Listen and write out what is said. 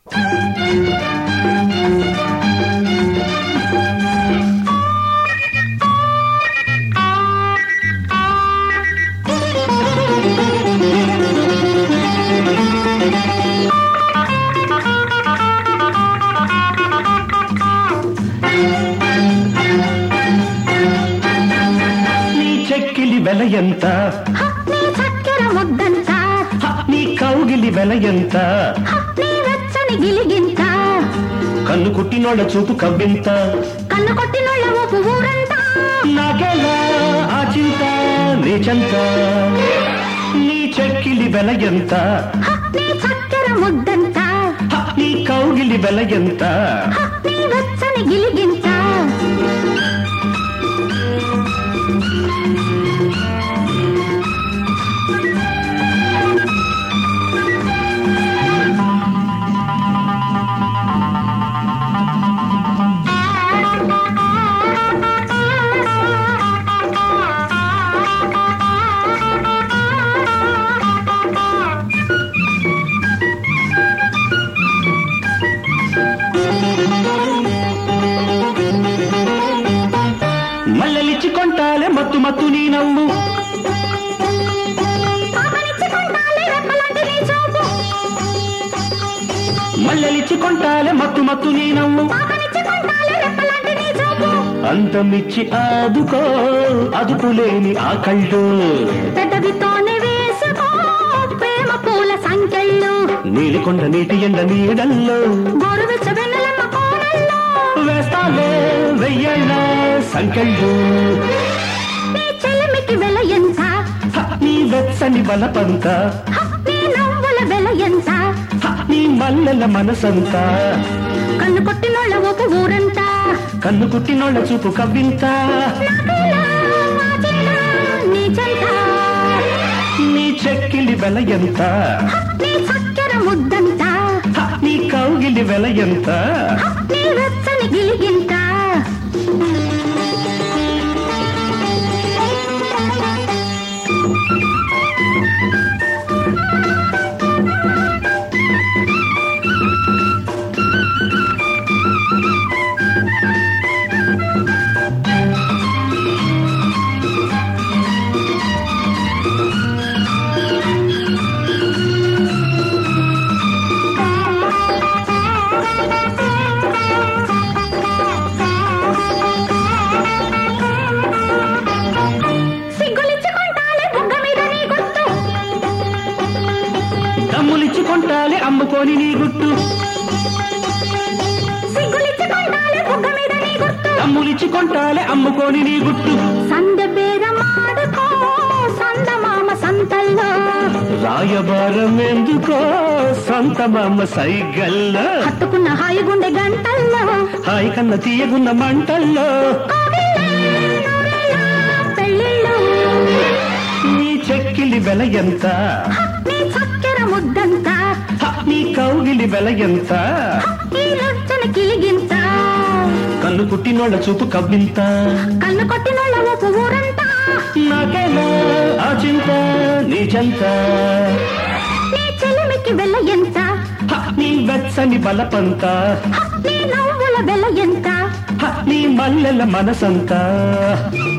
నీ చెక్కిలి వెల ఎంత హ, నీ చక్కెర ముద్దంత హ, నీ కౌగిలి వెల ఎంత హ, నీ వెచ్చని గిలిగింత కన్ను కుట్టినోళ్ళ చూపు కవ్వింత కన్ను కొట్టినోళ్ళ ఊపు ఊరంతా నాకెలా ఆ చింత నీ చెంత నీ చెక్కిలి వెల ఎంత హ, నీ చక్కెర ముద్దంత హ, నీ కౌగిలి వెల ఎంత హ, నీ వెచ్చని గిలిగింత మల్లెలిచ్చి కొంటాలే మత్తు మత్తు నీ నవ్వు పాపనిచ్చుకుంటాలే రెప్పలాంటి నీ చూపు మల్లెలిచ్చి కొంటాలే మత్తు మత్తు నీ నవ్వు పాపనిచ్చుకుంటాలే రెప్పలాంటి నీ చూపు అంతమిచ్చి ఆదుకో అదుపులేని ఆ కళ్ళు పెదవితోనే వేసుకో ప్రేమ పూల సంకెళ్ళు నీలికొండ నీటి ఎండ నీడల్లో గోరువెచ్చ వెన్నెలమ్మ కోనల్లో వేస్తాలే వెయ్యేళ్ళ సంకెళ్ళు నీ చెలిమికి వెల ఎంత హ, నీ వెచ్చని బలపంత హ, నీ నవ్వుల వెల ఎంత హ, నీ మల్లెల మనసంతా కన్ను కొట్టినోళ్ళ ఊపు ఊరంతా కన్ను కుట్టినోళ్ళ చూపు కవ్వింత నాకేలా వాచినా నీ చెంత నీ చెక్కిలి వెల ఎంత హ, నీ చక్కెర ముద్దంత హ, నీ కౌగిలి వెల ఎంత హ, నీ వెచ్చని గిలిగింత సిగ్గులిచ్చుకుంటాలే బుగ్గ మీద నీ గుర్తు దమ్ములిచ్చి కొంటాలే అమ్ముకొని నీ గుట్టు సిగ్గులిచ్చుకుంటాలే బుగ్గ మీద నీ గుర్తు దమ్ములిచ్చి కొంటాలే అమ్ముకొని నీ గుట్టు సందె బేరమాడుకో సందమామ సంతల్లో రాయబారం ఎందుకో సొంత మామ సైగల్ల హత్తుకున్న హాయి గుండె గంటల్లో హాయి కన్న తీయగున్న మంటల్లో కోగిళ్ళే నూరేళ్ళ పెళ్ళిళ్ళు నీ చెక్కిలి వెల ఎంత హ, నీ చక్కెర ముద్దంత హ, నీ కౌగిలి వెల ఎంత హ, ఈ లచ్చన కిలిగింత కన్ను కుట్టినోళ్ళ చూపు కవ్వింత కన్ను కొట్టినోళ్ళ ఊపు ఊరంతా నాకేలా ఆ చింత నీ చెంత నీ చెలిమికి వెల ఎంత హ, నీ వెచ్చని బలపంత హ, నీ నవ్వుల వెల ఎంత హ, నీ మల్లెల మనసంతా